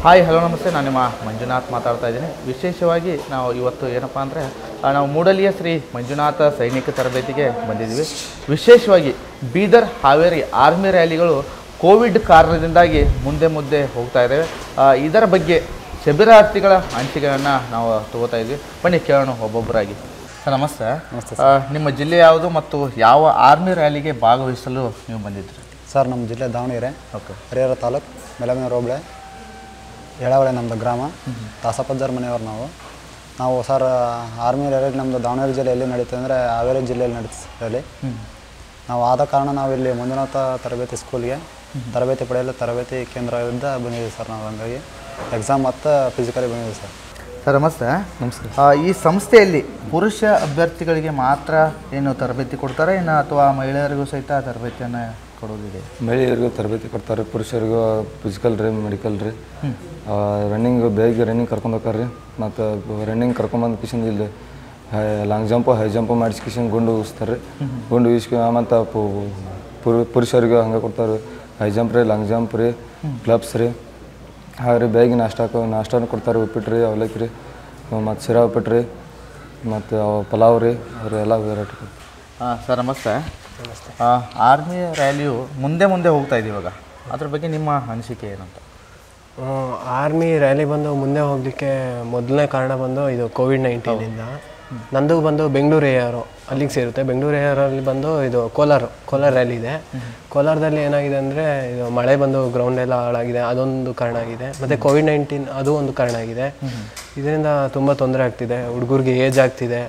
hi hello ನಮಸ್ತೆ ನಾನು ನಿಮ್ಮ ಮಂಜುನಾಥ್ ಮಾತಾಡ್ತಾ ಇದ್ದೀನಿ ವಿಶೇಷವಾಗಿ ನಾವು ಇವತ್ತು ಏನಪ್ಪ ಅಂದರೆ ನಾವು ಮೂಡಲಿಯ ಶ್ರೀ ಮಂಜುನಾಥ ಸೈನಿಕ ತರಬೇತಿಗೆ ಬಂದಿದ್ದೀವಿ ವಿಶೇಷವಾಗಿ ಬೀದರ್ ಹಾವೇರಿ ಆರ್ಮಿ ರ್ಯಾಲಿಗಳು ಕೋವಿಡ್ ಕಾರಣದಿಂದಾಗಿ ಮುಂದೆ ಮುಂದೆ ಹೋಗ್ತಾ ಇದ್ದಾವೆ ಆ, ಇದರ ಬಗ್ಗೆ ಶಿಬಿರಾರ್ಥಿಗಳ ಅನಿಸಿಕೆಗಳನ್ನು ನಾವು ತಗೋತಾ ಇದ್ವಿ ಬನ್ನಿ ಕೇಳೋಣ ಒಬ್ಬೊಬ್ಬರಾಗಿ ಸರ್ ನಮಸ್ತೆ ಆ, ನಿಮ್ಮ ಜಿಲ್ಲೆ ಯಾವುದು ಮತ್ತು ಯಾವ ಆರ್ಮಿ ರ್ಯಾಲಿಗೆ ಭಾಗವಹಿಸಲು ನೀವು ಬಂದಿದ್ರಿ ಸರ್ ನಮ್ಮ ಜಿಲ್ಲೆ ದಾವಣಗೆರೆ ಓಕೆ ಹರಿಹರ ತಾಲೂಕು ಮೆಲಮಿನ ರೋಬಳೆ ಎಳವಳೆ ನಮ್ಮದು ಗ್ರಾಮ ದಾಸಪ್ಪಜ್ಜರ ಮನೆಯವ್ರು ನಾವು ನಾವು ಸರ್ ಆರ್ಮಿ ರ್ಯಾಲಿ ನಮ್ಮದು ದಾವಣಗೆರೆ ಜಿಲ್ಲೆಯಲ್ಲಿ ನಡೀತದೆ ಅಂದರೆ ಹಾವೇರಿ ಜಿಲ್ಲೆಯಲ್ಲಿ ನಡೀತದೆ ರ್ಯಾಲಿ ನಾವು ಆದ ಕಾರಣ ನಾವು ಇಲ್ಲಿ ಮಂಜುನಾಥ ತರಬೇತಿ ಸ್ಕೂಲ್ಗೆ ತರಬೇತಿ ಪಡೆಯಲು ತರಬೇತಿ ಕೇಂದ್ರದಿಂದ ಬಂದಿದ್ದೀವಿ ಸರ್ ನಾವು ಹಂಗಾಗಿ ಎಕ್ಸಾಮ್ ಮತ್ತು ಫಿಸಿಕಲಿ ಬಂದಿದ್ದೀವಿ ಸರ್ ಸರ್ ನಮಸ್ತೆ ನಮಸ್ತೆ ಈ ಸಂಸ್ಥೆಯಲ್ಲಿ ಪುರುಷ ಅಭ್ಯರ್ಥಿಗಳಿಗೆ ಮಾತ್ರ ಏನು ತರಬೇತಿ ಕೊಡ್ತಾರೆ ಇನ್ನು ಅಥವಾ ಮಹಿಳೆಯರಿಗೂ ಸಹಿತ ತರಬೇತಿಯನ್ನು ಕೊಡೋದಿದೆ ಮಹಿಳೆಯರಿಗೂ ತರಬೇತಿ ಕೊಡ್ತಾರೆ ಪುರುಷರಿಗೂ ಫಿಸಿಕಲ್ ರೀ ಮೆಡಿಕಲ್ ರೀ ರನ್ನಿಂಗ್ ಬೇಗ ರನ್ನಿಂಗ್ ಕರ್ಕೊಂಡು ಹೋಗ್ತಾರೆ ರೀ ಮತ್ತು ರನ್ನಿಂಗ್ ಕರ್ಕೊಂಬಂದು ಕಿಶನ್ ಇಲ್ಲಿ high long jump high jump ಮಾಡಿಸಿ ಕಿಶನ್ ಗುಂಡು ಉಗಿಸ್ತಾರೆ ರೀ ಗುಂಡು ಉಗಿಸ್ಕೊ ಮತ್ತು ಪುರು ಪುರುಷರಿಗೂ ಹಂಗೆ ಕೊಡ್ತಾರೆ ಹೈ ಜಂಪ್ ರೀ ಲಾಂಗ್ ಜಂಪ್ ರೀ ಗ್ಲಬ್ಸ್ ರೀ ಹಾಗೆ ರೀ ಬೇಗ ನಾಷ್ಟಾಕ ನಾಷ್ಟಾನು ಕೊಡ್ತಾರೆ ಉಪ್ಪಿಟ್ಟು ರೀ ಅವಲಕ್ಕಿ ರೀ ಮತ್ತು ಶಿರಾ ಉಪ್ಪಿಟ್ಟು ರೀ ಮತ್ತು ಪಲಾವ್ ರೀ ಅವ್ರು ಎಲ್ಲ ವೆರೈಟಿ ಕೊಡ್ತಾರೆ ಹಾಂ ಸರ್ ನಮಸ್ತೆ ಆರ್ಮಿ ರ್ಯಾಲಿಯು ಮುಂದೆ ಮುಂದೆ ಹೋಗ್ತಾ ಇದೆ ಇವಾಗ ಅದ್ರ ಬಗ್ಗೆ ನಿಮ್ಮ ಅನಿಸಿಕೆ ಏನಂತ ಆರ್ಮಿ ರ್ಯಾಲಿ ಬಂದು ಮುಂದೆ ಹೋಗಲಿಕ್ಕೆ ಮೊದಲನೇ ಕಾರಣ ಬಂದು ಇದು ಕೋವಿಡ್ ನೈನ್ಟೀನಿಂದ ನಂದು ಬಂದು ಬೆಂಗಳೂರು ಏಆರು ಅಲ್ಲಿಗೆ ಸೇರುತ್ತೆ ಬೆಂಗಳೂರು ಏಆರಲ್ಲಿ ಬಂದು ಇದು ಕೋಲಾರ ಕೋಲಾರ ರ್ಯಾಲಿ ಇದೆ ಕೋಲಾರದಲ್ಲಿ ಏನಾಗಿದೆ ಅಂದರೆ ಇದು ಮಳೆ ಬಂದು ಗ್ರೌಂಡ್ ಎಲ್ಲ ಹಾಳಾಗಿದೆ ಅದೊಂದು ಕಾರಣ ಆಗಿದೆ ಮತ್ತು ಕೋವಿಡ್ ನೈನ್ಟೀನ್ ಅದು ಒಂದು ಕಾರಣ ಆಗಿದೆ ಇದರಿಂದ ತುಂಬ ತೊಂದರೆ ಆಗ್ತಿದೆ ಹುಡುಗರಿಗೆ ಏಜ್ ಆಗ್ತಿದೆ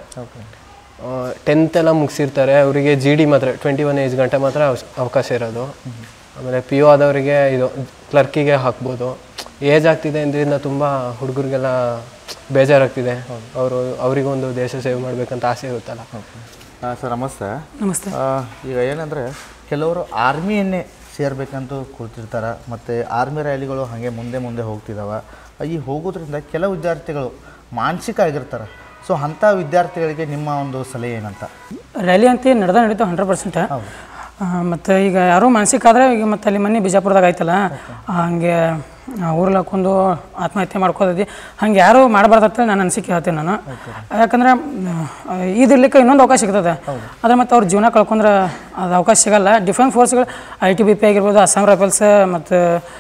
ಟೆಂತ್ ಎಲ್ಲ ಮುಗಿಸಿರ್ತಾರೆ ಅವರಿಗೆ ಜಿ ಡಿ ಮಾತ್ರ ಟ್ವೆಂಟಿ ಒನ್ ಏಜ್ ಗಂಟೆ ಮಾತ್ರ ಅವಸ್- ಅವಕಾಶ ಇರೋದು ಆಮೇಲೆ ಪಿ ಯು ಆದವರಿಗೆ ಇದು ಕ್ಲರ್ಕಿಗೆ ಹಾಕ್ಬೋದು ಏಜ್ ಆಗ್ತಿದೆ ಇದರಿಂದ ತುಂಬ ಹುಡುಗರಿಗೆಲ್ಲ ಬೇಜಾರಾಗ್ತಿದೆ ಅವರು ಅವರಿಗೊಂದು ದೇಶ ಸೇವೆ ಮಾಡಬೇಕಂತ ಆಸೆ ಇರುತ್ತಲ್ಲ ಆ, ಸರ್ ನಮಸ್ತೆ ನಮಸ್ತೆ ಆ, ಈಗ ಏನಂದರೆ ಕೆಲವರು ಆರ್ಮಿಯನ್ನೇ ಸೇರ್ಬೇಕಂತ ಕೂತಿರ್ತಾರೆ ಮತ್ತು ಆರ್ಮಿ ರ್ಯಾಲಿಗಳು ಹಾಗೆ ಮುಂದೆ ಮುಂದೆ ಹೋಗ್ತಿದ್ದಾವೆ ಈ ಹೋಗೋದ್ರಿಂದ ಕೆಲವು ವಿದ್ಯಾರ್ಥಿಗಳು ಮಾನಸಿಕ ಆಗಿರ್ತಾರೆ ಸೊ ಅಂಥ ವಿದ್ಯಾರ್ಥಿಗಳಿಗೆ ನಿಮ್ಮ ಒಂದು ಸಲಹೆ ಏನಂತ ರ್ಯಾಲಿ ಅಂತ ನಡೆದ ನಡೀತಾವೆ ಹಂಡ್ರೆಡ್ ಪರ್ಸೆಂಟ್ ಮತ್ತು ಈಗ ಯಾರೂ ಮಾನಸಿಕ ಆದರೆ ಈಗ ಮತ್ತೆ ಅಲ್ಲಿ ಮೊನ್ನೆ ಬಿಜಾಪುರದಾಗ ಆಯ್ತಲ್ಲ ಹಂಗೆ ಊರಲ್ಲಿ ಹಾಕೊಂಡು ಆತ್ಮಹತ್ಯೆ ಮಾಡ್ಕೋದಿ ಹಂಗೆ ಯಾರೂ ಮಾಡಬಾರ್ದಂತೇಳಿ ನಾನು ಅನಿಸಿಕೆ ಹೇಳ್ತೀನಿ ನಾನು ಯಾಕಂದ್ರೆ ಇದಿರ್ಲಿಕ್ಕೆ ಇನ್ನೊಂದು ಅವಕಾಶ ಸಿಗ್ತದೆ ಆದರೆ ಮತ್ತು ಅವ್ರ ಜೀವನ ಕಳ್ಕೊಂಡ್ರೆ ಅದು ಅವಕಾಶ ಸಿಗಲ್ಲ ಡಿಫೆನ್ಸ್ ಫೋರ್ಸ್ಗಳು ಐ ಟಿ ಬಿ ಪಿ ಆಗಿರ್ಬೋದು ಅಸ್ಸಾಂ ರೈಫಲ್ಸ್ ಮತ್ತು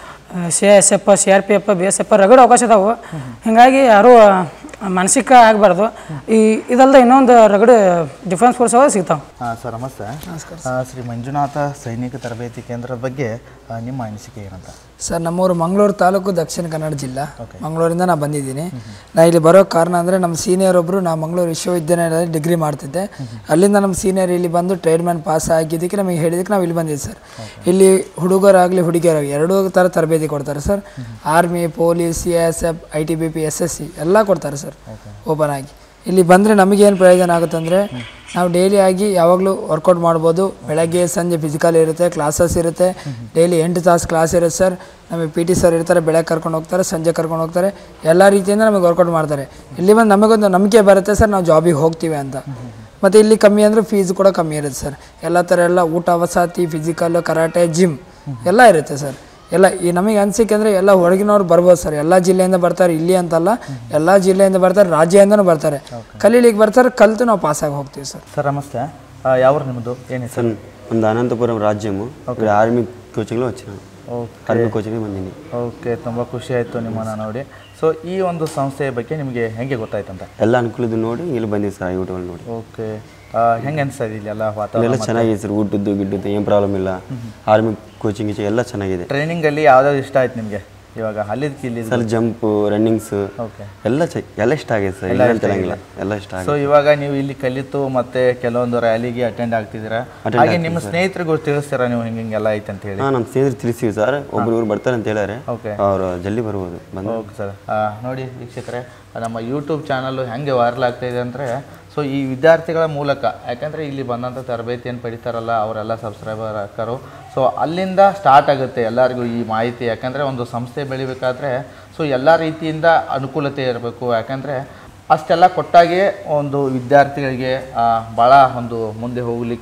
C S F C R P F B S F ರಗಡ್ ಅವಕಾಶ ಇದಾವೆ ಹೀಗಾಗಿ ಯಾರೂ ಮಾನಸಿಕ ಆಗಬಾರ್ದು ಈ ಇದಲ್ಲದೆ ಇನ್ನೊಂದು ರಗಡ್ ಡಿಫೆನ್ಸ್ ಫೋರ್ಸ್ ಅವ ಸಿಗ್ತಾವೆ ಹಾಂ ಸರ್ ನಮಸ್ತೆ ಆ, ಶ್ರೀ ಮಂಜುನಾಥ ಸೈನಿಕ ತರಬೇತಿ ಕೇಂದ್ರದ ಬಗ್ಗೆ ಆ, ನಿಮ್ಮ ಅನಿಸಿಕೆ ಏನಂತ ಸರ್ ನಮ್ಮೂರು ಮಂಗಳೂರು ತಾಲೂಕು ದಕ್ಷಿಣ ಕನ್ನಡ ಜಿಲ್ಲಾ ಮಂಗಳೂರಿಂದ ನಾನು ಬಂದಿದ್ದೀನಿ ನಾ ಇಲ್ಲಿ ಬರೋ ಕಾರಣ ಅಂದರೆ ನಮ್ಮ ಸೀನಿಯರ್ ಒಬ್ಬರು ನಾ ಮಂಗಳೂರು ವಿಶ್ವವಿದ್ಯಾನಿಲಯದಲ್ಲಿ ಡಿಗ್ರಿ ಮಾಡ್ತಿದ್ದೆ ಅಲ್ಲಿಂದ ನಮ್ಮ ಸೀನಿಯರ್ ಇಲ್ಲಿ ಬಂದು ಟ್ರೇಡ್ ಮ್ಯಾನ್ ಪಾಸ್ ಆಗಿದ್ದಕ್ಕೆ ನಮಗೆ ಹೇಳಿದ್ದಕ್ಕೆ ನಾವು ಇಲ್ಲಿ ಬಂದಿದ್ದೆ ಸರ್ ಇಲ್ಲಿ ಹುಡುಗರಾಗಲಿ ಹುಡುಗಿಯರಾಗಲಿ ಎರಡೂ ಥರ ತರಬೇತಿ ಕೊಡ್ತಾರೆ sir army police C S F I T B P S S C ಎಲ್ಲ ಕೊಡ್ತಾರೆ ಸರ್ ಓಪನ್ ಆಗಿ ಇಲ್ಲಿ ಬಂದರೆ ನಮಗೇನು ಪ್ರಯೋಜನ ಆಗುತ್ತೆ ಅಂದರೆ ನಾವು ಡೈಲಿ ಆಗಿ ಯಾವಾಗಲೂ ವರ್ಕೌಟ್ ಮಾಡ್ಬೋದು ಬೆಳಗ್ಗೆ ಸಂಜೆ ಫಿಸಿಕಲ್ ಇರುತ್ತೆ ಕ್ಲಾಸಸ್ ಇರುತ್ತೆ ಡೈಲಿ ಎಂಟು ತಾಸು ಕ್ಲಾಸ್ ಇರುತ್ತೆ ಸರ್ ನಮಗೆ ಪಿ ಟಿ ಸರ್ ಇರ್ತಾರೆ ಬೆಳಗ್ಗೆ ಕರ್ಕೊಂಡು ಹೋಗ್ತಾರೆ ಸಂಜೆ ಕರ್ಕೊಂಡು ಹೋಗ್ತಾರೆ ಎಲ್ಲ ರೀತಿಯಿಂದ ನಮಗೆ ವರ್ಕೌಟ್ ಮಾಡ್ತಾರೆ ಇಲ್ಲಿ ಬಂದು ನಮಗೊಂದು ನಂಬಿಕೆ ಬರುತ್ತೆ ಸರ್ ನಾವು ಜಾಬಿಗೆ ಹೋಗ್ತೀವಿ ಅಂತ ಮತ್ತು ಇಲ್ಲಿ ಕಮ್ಮಿ ಅಂದರೆ ಫೀಸ್ ಕೂಡ ಕಮ್ಮಿ ಇರುತ್ತೆ ಸರ್ ಎಲ್ಲ ಥರ ಎಲ್ಲ ಊಟ ವಸತಿ ಫಿಸಿಕಲ್ ಕರಾಟೆ ಜಿಮ್ ಎಲ್ಲ ಇರುತ್ತೆ ಸರ್ ಎಲ್ಲ ಈ ನಮಗೆ ಅನಿಸಿಕೆ ಅಂದರೆ ಎಲ್ಲ ಹೊರಗಿನವ್ರು ಬರ್ಬೋದು ಸರ್ ಎಲ್ಲ ಜಿಲ್ಲೆಯಿಂದ ಬರ್ತಾರೆ ಇಲ್ಲಿ ಅಂತಲ್ಲ ಎಲ್ಲ ಜಿಲ್ಲೆಯಿಂದ ಬರ್ತಾರೆ ರಾಜ್ಯದಿಂದನೂ ಬರ್ತಾರೆ ಕಲೀಲಿಕ್ಕೆ ಬರ್ತಾರೆ ಕಲಿತು ನಾವು ಪಾಸಾಗಿ ಹೋಗ್ತೀವಿ ಸರ್ ಸರ್ నమస్తే ಯಾವ ನಿಮ್ಮದು ಏನು సార్ మనది అనంతపురం రాజ్యము ఇక్కడ ఆర్మీ కోచింగ్లో వచ్చినాను ఆర్మీ కోచింగ్ ಬಂದಿನಿ ಓಕೆ ತುಂಬ ಖುಷಿ ಆಯಿತು ನಿಮ್ಮನ್ನು ನೋಡಿ ಸೊ ಈ ಒಂದು ಸಂಸ್ಥೆಯ ಬಗ್ಗೆ ನಿಮಗೆ ಹೆಂಗೆ ಗೊತ್ತಾಯ್ತಂತ ಎಲ್ಲ ಅನುಕೂಲದ್ದು ನೋಡಿ ಇಲ್ಲಿ ಬಂದಿದ್ದು ಸರ್ ಯೂಟ್ಯೂಬ್ ನೋಡಿ ಓಕೆ ಹೆಂಗೆ ಅನಿಸ್ತಾ ಇದೆ ಇಲ್ಲೆಲ್ಲ ಇಲ್ಲೆಲ್ಲ ವಾತಾವರಣ ಚೆನ್ನಾಗಿದೆ ಸರ್ ಊಟದ್ದು ಗಿಡ್ಡದ್ದು ಏನು ಪ್ರಾಬ್ಲಮ್ ಇಲ್ಲ ಆರ್ಮಿ ಕೋಚಿಂಗ್ ಗೀಚಿಂಗ್ ಎಲ್ಲ ಚೆನ್ನಾಗಿದೆ ಟ್ರೈನಿಂಗಲ್ಲಿ ಯಾವ್ದಾವ್ದು ಇಷ್ಟ ಆಯ್ತು ನಿಮಗೆ ಇವಾಗ ಅಲ್ಲಿದ್ದು ಇಲ್ಲಿ ಸರ್ ಜಂಪ್ ರನ್ನಿಂಗ್ಸ್ ಓಕೆ ಎಲ್ಲ ಚೆ ಎಲ್ಲ ಇಷ್ಟ ಆಗಿದೆ ಸರ್ ಇಲ್ಲ ಅಂತ ಹೇಳಂಗಿಲ್ಲ ಎಲ್ಲ ಇಷ್ಟ ಆಗಿದೆ ಸೊ ಇವಾಗ ನೀವು ಇಲ್ಲಿ ಕಲಿತು ಮತ್ತೆ ಕೆಲವೊಂದು ರ್ಯಾಲಿಗೆ ಅಟೆಂಡ್ ಆಗ್ತಿದ್ದೀರಾ ಹಾಗೆ ನಿಮ್ಮ ಸ್ನೇಹಿತರಿಗೂ ತಿಳಿಸ್ತೀರಾ ನೀವು ಹಿಂಗೆ ಹಿಂಗೆಲ್ಲ ಐತೆ ಅಂತ ಹೇಳಿ ಹಾಂ ನಮ್ಮ ಸ್ನೇಹಿತರು ತಿಳಿಸಿವಿ ಸರ್ ಒಬ್ರು ಇವ್ರು ಬರ್ತಾರೆ ಅಂತ ಹೇಳ್ಯಾರೆ ಓಕೆ ಅವರು ಜಲ್ದಿ ಬರ್ಬೋದು ಬಂದು ಓಕೆ ಸರ್ ನೋಡಿ ವೀಕ್ಷಕರೇ ನಮ್ಮ ಯೂಟ್ಯೂಬ್ ಚಾನಲ್ಲು ಹೆಂಗೆ ವೈರಲ್ ಆಗ್ತಾ ಇದೆ ಅಂದರೆ ಸೊ ಈ ವಿದ್ಯಾರ್ಥಿಗಳ ಮೂಲಕ ಯಾಕಂದರೆ ಇಲ್ಲಿ ಬಂದಂಥ ತರಬೇತಿಯನ್ನು ಪಡಿತಾರಲ್ಲ ಅವರೆಲ್ಲ ಸಬ್ಸ್ಕ್ರೈಬರ್ ಹಾಕರು ಸೊ ಅಲ್ಲಿಂದ ಸ್ಟಾರ್ಟ್ ಆಗುತ್ತೆ ಎಲ್ಲರಿಗೂ ಈ ಮಾಹಿತಿ ಯಾಕಂದರೆ ಒಂದು ಸಂಸ್ಥೆ ಬೆಳಿಬೇಕಾದ್ರೆ ಸೊ ಎಲ್ಲ ರೀತಿಯಿಂದ ಅನುಕೂಲತೆ ಇರಬೇಕು ಯಾಕಂದರೆ ಅಷ್ಟೆಲ್ಲ ಕೊಟ್ಟಾಗೆ ಒಂದು ವಿದ್ಯಾರ್ಥಿಗಳಿಗೆ ಭಾಳ ಒಂದು ಮುಂದೆ ಹೋಗಲಿಕ್ಕೆ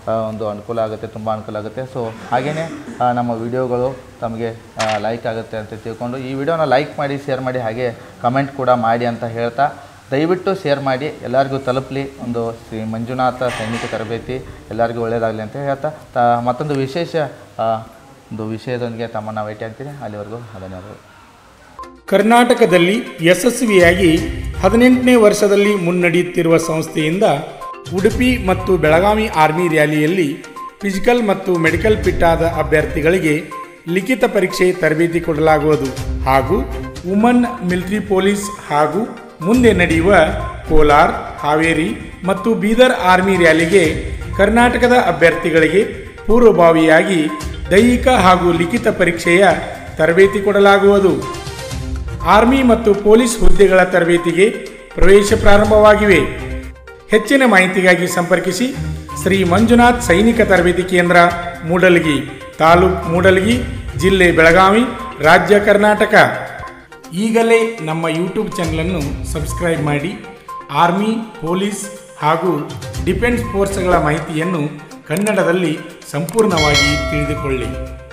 ಆ, ಒಂದು ಅನುಕೂಲ ಆಗುತ್ತೆ ತುಂಬ ಅನುಕೂಲ ಆಗುತ್ತೆ ಸೊ ಹಾಗೆಯೇ ಆ, ನಮ್ಮ ವಿಡಿಯೋಗಳು ತಮಗೆ ಲೈಕ್ ಆಗುತ್ತೆ ಅಂತ ತಿಳ್ಕೊಂಡು ಈ ವಿಡಿಯೋನ ಲೈಕ್ ಮಾಡಿ ಶೇರ್ ಮಾಡಿ ಹಾಗೆ ಕಮೆಂಟ್ ಕೂಡ ಮಾಡಿ ಅಂತ ಹೇಳ್ತಾ ದಯವಿಟ್ಟು ಶೇರ್ ಮಾಡಿ ಎಲ್ಲರಿಗೂ ತಲುಪಲಿ ಒಂದು ಶ್ರೀ ಮಂಜುನಾಥ ಸೈನಿಕ ತರಬೇತಿ ಎಲ್ಲರಿಗೂ ಒಳ್ಳೆಯದಾಗಲಿ ಅಂತ ಹೇಳ್ತಾ ತ ಮತ್ತೊಂದು ವಿಶೇಷ ಆ, ಒಂದು ವಿಷಯದೊಂದಿಗೆ ತಮ್ಮನ್ನು ಭೇಟಿ ಆಗ್ತೀನಿ ಅಲ್ಲಿವರೆಗೂ ಧನ್ಯವಾದಗಳು ಕರ್ನಾಟಕದಲ್ಲಿ ಯಶಸ್ವಿಯಾಗಿ ಹದಿನೆಂಟನೇ ವರ್ಷದಲ್ಲಿ ಮುನ್ನಡೆಯುತ್ತಿರುವ ಸಂಸ್ಥೆಯಿಂದ ಉಡುಪಿ ಮತ್ತು ಬೆಳಗಾವಿ ಆರ್ಮಿ ರ್ಯಾಲಿಯಲ್ಲಿ ಫಿಸಿಕಲ್ ಮತ್ತು ಮೆಡಿಕಲ್ ಫಿಟ್ ಆದ ಅಭ್ಯರ್ಥಿಗಳಿಗೆ ಲಿಖಿತ ಪರೀಕ್ಷೆ ತರಬೇತಿ ಕೊಡಲಾಗುವುದು ಹಾಗೂ ವುಮನ್ ಮಿಲಿಟರಿ ಪೊಲೀಸ್ ಹಾಗೂ ಮುಂದೆ ನಡೆಯುವ ಕೋಲಾರ್ ಹಾವೇರಿ ಮತ್ತು ಬೀದರ್ ಆರ್ಮಿ ರ್ಯಾಲಿಗೆ ಕರ್ನಾಟಕದ ಅಭ್ಯರ್ಥಿಗಳಿಗೆ ಪೂರ್ವಭಾವಿಯಾಗಿ ದೈಹಿಕ ಹಾಗೂ ಲಿಖಿತ ಪರೀಕ್ಷೆಯ ತರಬೇತಿ ಕೊಡಲಾಗುವುದು ಆರ್ಮಿ ಮತ್ತು ಪೊಲೀಸ್ ಹುದ್ದೆಗಳ ತರಬೇತಿಗೆ ಪ್ರವೇಶ ಪ್ರಾರಂಭವಾಗಿವೆ ಹೆಚ್ಚಿನ ಮಾಹಿತಿಗಾಗಿ ಸಂಪರ್ಕಿಸಿ ಶ್ರೀ ಮಂಜುನಾಥ್ ಸೈನಿಕ ತರಬೇತಿ ಕೇಂದ್ರ ಮೂಡಲಗಿ ತಾಲೂಕ್ ಮೂಡಲಗಿ ಜಿಲ್ಲೆ ಬೆಳಗಾವಿ ರಾಜ್ಯ ಕರ್ನಾಟಕ ಈಗಲೇ ನಮ್ಮ ಯೂಟ್ಯೂಬ್ ಚಾನಲನ್ನು ಸಬ್ಸ್ಕ್ರೈಬ್ ಮಾಡಿ ಆರ್ಮಿ ಪೊಲೀಸ್ ಹಾಗೂ ಡಿಫೆನ್ಸ್ ಫೋರ್ಸ್ಗಳ ಮಾಹಿತಿಯನ್ನು ಕನ್ನಡದಲ್ಲಿ ಸಂಪೂರ್ಣವಾಗಿ ತಿಳಿದುಕೊಳ್ಳಿ